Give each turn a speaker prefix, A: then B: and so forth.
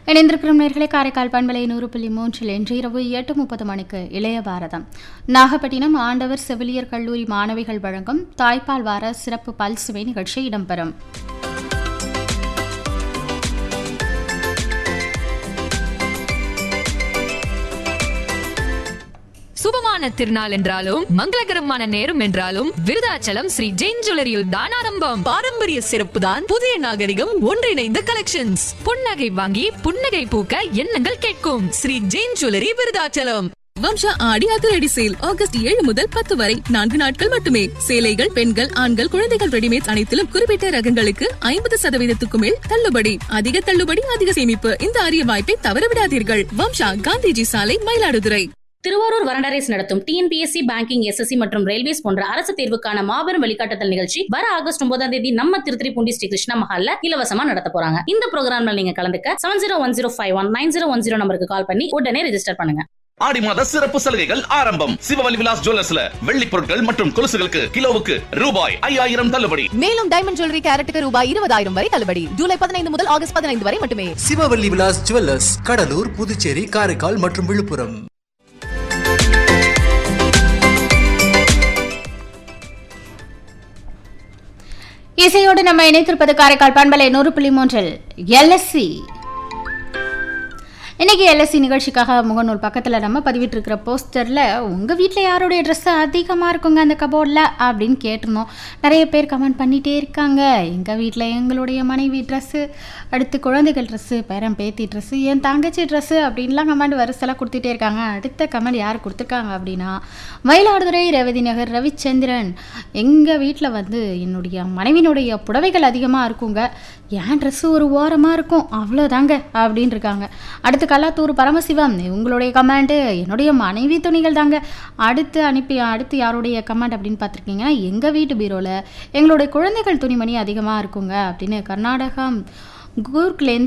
A: இணைந்திருக்கும் நேர்களை காரைக்கால் பண்பலை நூறு புள்ளி மூன்றில் இன்று இரவு எட்டு முப்பது மணிக்கு இளைய பாரதம் நாகப்பட்டினம் ஆண்டவர் செவிலியர் கல்லூரி மாணவிகள் வழங்கும் தாய்ப்பால் வார சிறப்பு பல்சுவை நிகழ்ச்சி இடம்பெறும்
B: சுபமான திருநாள் என்றாலும் மங்களகரமான நேரம் என்றாலும் விருதாச்சலம் ஸ்ரீ ஜெயின் ஜுவல்லரியில் தான் ஆரம்பம்
C: பாரம்பரிய சிறப்பு தான் புதிய நாகரிகம் ஒன்றிணைந்த கலெக்ஷன்ஸ்
B: புன்னகை வாங்கி புன்னகை பூக்க எண்ணங்கள் கேட்கும்
C: ஸ்ரீ ஜெயின் ஜுவல்லரி விருதாச்சலம் வம்சா ஆடி அதிரடி சேல் ஆகஸ்ட் ஏழு முதல் பத்து வரை நான்கு நாட்கள் மட்டுமே சேலைகள் பெண்கள் ஆண்கள் குழந்தைகள் ரெடிமேட் அனைத்திலும் குறிப்பிட்ட ரகங்களுக்கு ஐம்பது சதவீதத்துக்கு மேல் தள்ளுபடி அதிக தள்ளுபடி அதிக சேமிப்பு இந்த அரிய வாய்ப்பை தவறவிடாதீர்கள் வம்சா காந்திஜி சாலை மயிலாடுதுறை
D: திருவாரூர் வரண்டரேஸ் நடத்தும் டிஎன்பிஎஸ்சி பேங்கிங் எஸ்எஸ்சி மற்றும் ரயில்வேஸ் போன்ற அரசு தேர்வுக்கான மாபெரும் வழிகாட்டுதல் நிகழ்ச்சி வர ஆகஸ்ட் ஒன்பதாம் தேதி நம்ம திருத்திரிப்பூண்டி ஸ்ரீ கிருஷ்ணா மஹால்ல இலவசமா நடத்த போறாங்க இந்த ப்ரோக்ராம்ல நீங்க கலந்துக்க seven zero one zero five one nine zero one zero நம்பருக்கு கால் பண்ணி உடனே ரெஜிஸ்டர் பண்ணுங்க
E: ஆடி மாத சிறப்பு சலுகைகள் ஆரம்பம் சிவவலி விலாஸ் ஜுவல்லர்ஸ்ல வெள்ளி பொருட்கள் மற்றும் கொலுசுகளுக்கு கிலோவுக்கு ரூபாய் ஐயாயிரம் தள்ளுபடி
F: மேலும் டைமண்ட் ஜுவல்லரி கேரட்டுக்கு ரூபாய் இருபதாயிரம் வரை தள்ளுபடி ஜூலை பதினைந்து முதல் ஆகஸ்ட் பதினைந்து வரை மட்டுமே
G: சிவவல்லி விலாஸ் ஜுவல்லர்ஸ் கடலூர் புதுச்சேரி காரைக்கால் மற்றும் விழுப்புரம்
A: இசையோடு நம்ம இணைத்திருப்பது காரைக்கால் பண்பலை நூறு புள்ளி மூன்றில் எல்எஸ்சி இன்னைக்கு எல்எஸ்சி நிகழ்ச்சிக்காக முகநூல் பக்கத்தில் நம்ம பதிவிட்டிருக்கிற போஸ்டரில் உங்கள் வீட்டில் யாருடைய ட்ரெஸ்ஸு அதிகமாக இருக்குங்க அந்த கபோர்டில் அப்படின்னு கேட்டிருந்தோம் நிறைய பேர் கமெண்ட் பண்ணிகிட்டே இருக்காங்க எங்கள் வீட்டில் எங்களுடைய மனைவி ட்ரெஸ்ஸு அடுத்து குழந்தைகள் ட்ரெஸ்ஸு பேரன் பேத்தி ட்ரெஸ்ஸு என் தங்கச்சி ட்ரெஸ்ஸு அப்படின்லாம் கமெண்ட் வரிசைலாம் கொடுத்துட்டே இருக்காங்க அடுத்த கமெண்ட் யார் கொடுத்துருக்காங்க அப்படின்னா மயிலாடுதுறை ரேவதி நகர் ரவிச்சந்திரன் எங்கள் வீட்டில் வந்து என்னுடைய மனைவியினுடைய புடவைகள் அதிகமாக இருக்குங்க என் ட்ரெஸ்ஸு ஒரு ஓரமாக இருக்கும் அவ்வளோதாங்க அப்படின்னு இருக்காங்க அடுத்து கல்லாத்தூர் பரமசிவம் உங்களுடைய கமெண்ட்டு என்னுடைய மனைவி துணிகள் தாங்க அடுத்து அனுப்பி அடுத்து யாருடைய கமெண்ட் அப்படின்னு பார்த்துருக்கீங்கன்னா எங்கள் வீட்டு பீரோவில் எங்களுடைய குழந்தைகள் துணிமணி அதிகமாக இருக்குங்க அப்படின்னு கர்நாடகம் கூர்க்லேருந்து